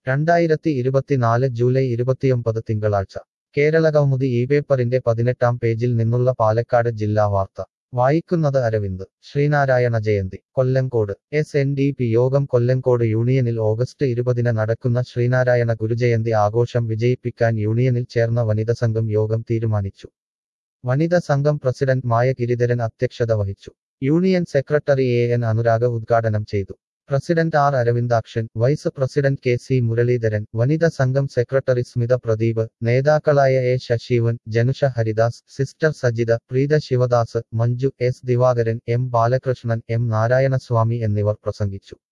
രണ്ടായിരത്തി ഇരുപത്തിനാല് ജൂലൈ ഇരുപത്തിയൊമ്പത് തിങ്കളാഴ്ച കേരളകൗമുദി ഈ പേപ്പറിന്റെ പതിനെട്ടാം പേജിൽ നിന്നുള്ള പാലക്കാട് ജില്ലാ വാർത്ത വായിക്കുന്നത് Aravind Sreenarayana Jayanti Kollengode S N D P Yogam Kollengode യൂണിയനിൽ ഓഗസ്റ്റ് ഇരുപതിന് നടക്കുന്ന ശ്രീനാരായണ ഗുരുജയന്തി ആഘോഷം വിജയിപ്പിക്കാൻ യൂണിയനിൽ ചേർന്ന വനിത സംഘം യോഗം തീരുമാനിച്ചു വനിത സംഘം പ്രസിഡന്റ് മായ ഗിരിധരൻ അധ്യക്ഷത വഹിച്ചു union secretary A N Anurag ഉദ്ഘാടനം ചെയ്തു president R Aravindakshan vice president K C Muraleedharan വനിതാ സംഘം സെക്രട്ടറി സ്മിത പ്രദീപ് നേതാക്കളായ A Saseevan Janusha Haridas sister Sajitha Preetha Sivadas Manju S Divakaran M Balakrishnan M Narayanaswamy എന്നിവർ പ്രസംഗിച്ചു